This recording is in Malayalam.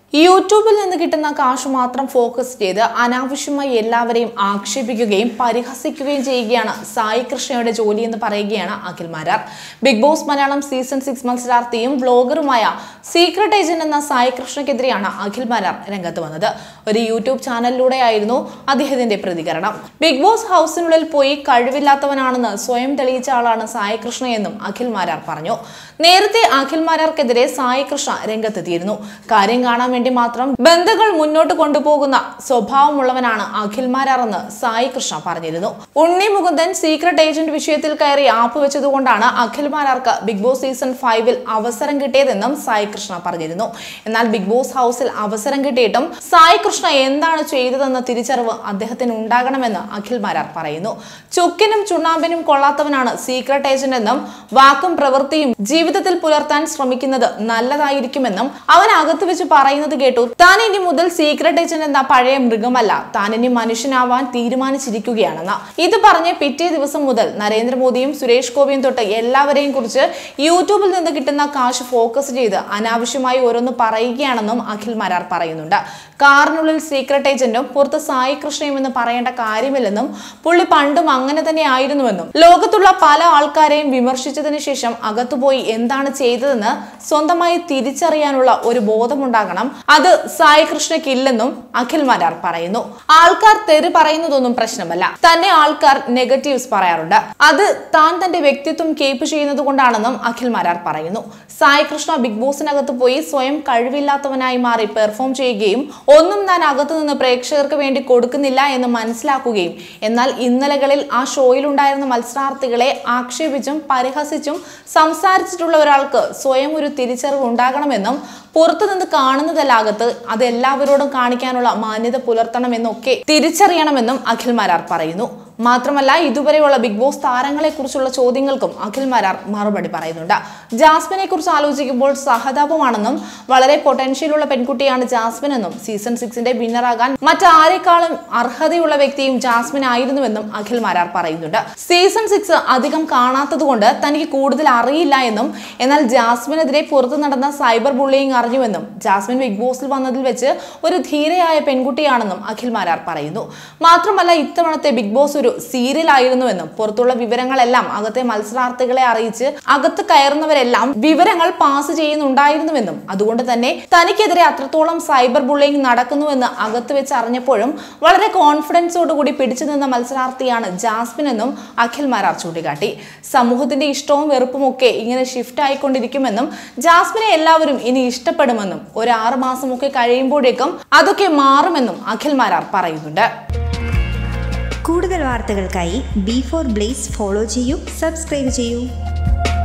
യൂട്യൂബിൽ നിന്ന് കിട്ടുന്ന കാശ് മാത്രം ഫോക്കസ് ചെയ്ത് അനാവശ്യമായി എല്ലാവരെയും ആക്ഷേപിക്കുകയും പരിഹസിക്കുകയും ചെയ്യുകയാണ് സായി കൃഷ്ണയുടെ ജോലി എന്ന് പറയുകയാണ് Akhil Marar Big Boss Malayalam season six മത്സരാർത്ഥിയും വ്ലോഗറുമായ സീക്രട്ട് ഏജന്റ് എന്ന സായി കൃഷ്ണയ്ക്കെതിരെയാണ് അഖിൽ മാരാർ രംഗത്ത് വന്നത് ഒരു യൂട്യൂബ് ചാനലിലൂടെയായിരുന്നു അദ്ദേഹത്തിന്റെ പ്രതികരണം ബിഗ് ബോസ് ഹൗസിനുള്ളിൽ പോയി കഴിവില്ലാത്തവനാണെന്ന് സ്വയം തെളിയിച്ച ആളാണ് സായി കൃഷ്ണ എന്നും അഖിൽ മാരാർ പറഞ്ഞു നേരത്തെ അഖിൽ മാരാർക്കെതിരെ സായി കൃഷ്ണ രംഗത്തെത്തിയിരുന്നു കാര്യം കാണാൻ വേണ്ടി മാത്രം ബന്ധങ്ങൾ മുന്നോട്ട് കൊണ്ടുപോകുന്ന സ്വഭാവമുള്ളവനാണ് അഖിൽ മാരാർ എന്ന് സായി കൃഷ്ണ പറഞ്ഞിരുന്നു ഉണ്ണി മുകുന്ദൻ സീക്രട്ട് ഏജന്റ് വിഷയത്തിൽ കയറി ആപ്പ് വെച്ചതുകൊണ്ടാണ് അഖിൽ മാരാർക്ക് ബിഗ് ബോസ് സീസൺ ഫൈവിൽ അവസരം കിട്ടിയതെന്നും സായി കൃഷ്ണ പറഞ്ഞിരുന്നു എന്നാൽ ബിഗ് ബോസ് ഹൗസിൽ അവസരം കിട്ടിയിട്ടും സായി കൃഷ്ണ എന്താണ് ചെയ്തതെന്ന തിരിച്ചറിവ് അദ്ദേഹത്തിന് ഉണ്ടാകണമെന്ന് അഖിൽ മാരാർ പറയുന്നു ചുക്കിനും ചുണ്ണാമ്പിനും കൊള്ളാത്തവനാണ് സീക്രട്ട് ഏജന്റ് എന്നും വാക്കും പ്രവൃത്തിയും ജീവിതത്തിൽ പുലർത്താൻ ശ്രമിക്കുന്നത് നല്ലതായിരിക്കുമെന്നും അവൻ അകത്ത് വെച്ച് പറയുന്നത് കേട്ടു താൻ ഇനി മുതൽ സീക്രട്ട് ഏജന്റ് എന്ന പഴയ മൃഗമല്ല താൻ ഇനി മനുഷ്യനാവാൻ തീരുമാനിച്ചിരിക്കുകയാണെന്ന് ഇത് പറഞ്ഞ് പിറ്റേ ദിവസം മുതൽ നരേന്ദ്രമോദിയും സുരേഷ് ഗോപിയും തൊട്ട് എല്ലാവരെയും കുറിച്ച് യൂട്യൂബിൽ നിന്ന് കിട്ടുന്ന കാശ് ഫോക്കസ് ചെയ്ത് അനാവശ്യമായി ഓരോന്ന് പറയുകയാണെന്നും അഖിൽ മരാർ പറയുന്നുണ്ട് കാറിനുള്ളിൽ സീക്രട്ട് ഏജന്റും പുറത്ത് സായി കൃഷ്ണയും എന്ന് പറയേണ്ട കാര്യമില്ലെന്നും പുള്ളി പണ്ടും അങ്ങനെ തന്നെ ആയിരുന്നുവെന്നും ലോകത്തുള്ള പല ആൾക്കാരെയും വിമർശിച്ചതിന് ശേഷം അകത്തുപോയി എന്താണ് ചെയ്തതെന്ന് സ്വന്തമായി തിരിച്ചറിയാനുള്ള ഒരു ബോധമുണ്ടാകണം അത് സായി കൃഷ്ണയ്ക്ക് ഇല്ലെന്നും അഖിൽ മാരാർ പറയുന്നു ആൾക്കാർ തെറി പറയുന്നതൊന്നും പ്രശ്നമല്ല തന്നെ ആൾക്കാർ നെഗറ്റീവ്സ് പറയാറുണ്ട് അത് താൻ തന്റെ വ്യക്തിത്വം കേപ്പ് ചെയ്യുന്നത് കൊണ്ടാണെന്നും അഖിൽ മാരാർ പറയുന്നു സായി കൃഷ്ണ ബിഗ് ബോസിനകത്ത് പോയി സ്വയം കഴിവില്ലാത്തവനായി മാറി പെർഫോം ചെയ്യുകയും ഒന്നും താൻ അകത്തു നിന്ന് പ്രേക്ഷകർക്ക് വേണ്ടി കൊടുക്കുന്നില്ല എന്ന് മനസ്സിലാക്കുകയും എന്നാൽ ഇന്നലകളിൽ ആ ഷോയിലുണ്ടായിരുന്ന മത്സരാർത്ഥികളെ ആക്ഷേപിച്ചും പരിഹസിച്ചും സംസാരിച്ചിട്ടുള്ള ഒരാൾക്ക് സ്വയം ഒരു തിരിച്ചറിവ് ഉണ്ടാകണമെന്നും പുറത്തുനിന്ന് കാണുന്നതല്ലാകത്ത് അത് എല്ലാവരോടും കാണിക്കാനുള്ള മാന്യത പുലർത്തണമെന്നൊക്കെ തിരിച്ചറിയണമെന്നും അഖിൽ മാരാർ പറയുന്നു മാത്രമല്ല ഇതുവരെയുള്ള ബിഗ് ബോസ് താരങ്ങളെ കുറിച്ചുള്ള ചോദ്യങ്ങൾക്കും അഖിൽ മാരാർ മറുപടി പറയുന്നുണ്ട് ജാസ്മിനെ കുറിച്ച് ആലോചിക്കുമ്പോൾ സഹതാപമാണെന്നും വളരെ പൊട്ടൻഷ്യലുള്ള പെൺകുട്ടിയാണ് ജാസ്മിൻ എന്നും സീസൺ സിക്സിന്റെ വിന്നറാകാൻ മറ്റാരെക്കാളും അർഹതയുള്ള വ്യക്തിയും ജാസ്മിൻ ആയിരുന്നുവെന്നും അഖിൽ മാരാർ പറയുന്നുണ്ട് സീസൺ സിക്സ് അധികം കാണാത്തതുകൊണ്ട് തനിക്ക് കൂടുതൽ അറിയില്ല എന്നും എന്നാൽ ജാസ്മിനെതിരെ പുറത്തു നടന്ന സൈബർ ബുള്ളിയിങ് അറിഞ്ഞുവെന്നും ജാസ്മിൻ ബിഗ് ബോസിൽ വന്നതിൽ വെച്ച് ഒരു ധീരയായ പെൺകുട്ടിയാണെന്നും അഖിൽ മാരാർ പറയുന്നു മാത്രമല്ല ഇത്തവണത്തെ ബിഗ് ബോസ് ഒരു സീരിയൽ ആയിരുന്നുവെന്നും പുറത്തുള്ള വിവരങ്ങളെല്ലാം അകത്തെ മത്സരാർത്ഥികളെ അറിയിച്ച് അകത്ത് കയറുന്നവരെല്ലാം വിവരങ്ങൾ പാസ് ചെയ്യുന്നുണ്ടായിരുന്നുവെന്നും അതുകൊണ്ട് തന്നെ തനിക്കെതിരെ അത്രത്തോളം സൈബർ ബുള്ളിങ് നടക്കുന്നുവെന്ന് അകത്ത് വെച്ച് അറിഞ്ഞപ്പോഴും വളരെ കോൺഫിഡൻസോടുകൂടി പിടിച്ചു നിന്ന മത്സരാർത്ഥിയാണ് ജാസ്മിൻ എന്നും അഖിൽ മാരാർ ചൂണ്ടിക്കാട്ടി സമൂഹത്തിന്റെ ഇഷ്ടവും വെറുപ്പും ഒക്കെ ഇങ്ങനെ ഷിഫ്റ്റ് ആയിക്കൊണ്ടിരിക്കുമെന്നും ജാസ്മിനെ എല്ലാവരും ഇനി ഇഷ്ടപ്പെടുമെന്നും ഒരു ആറ് മാസമൊക്കെ കഴിയുമ്പോഴേക്കും അതൊക്കെ മാറുമെന്നും അഖിൽ മാരാർ പറയുന്നുണ്ട് കൂടുതൽ വാർത്തകൾക്കായി ബി ഫോർ ബ്ലേസ് ഫോളോ ചെയ്യൂ സബ്സ്ക്രൈബ് ചെയ്യൂ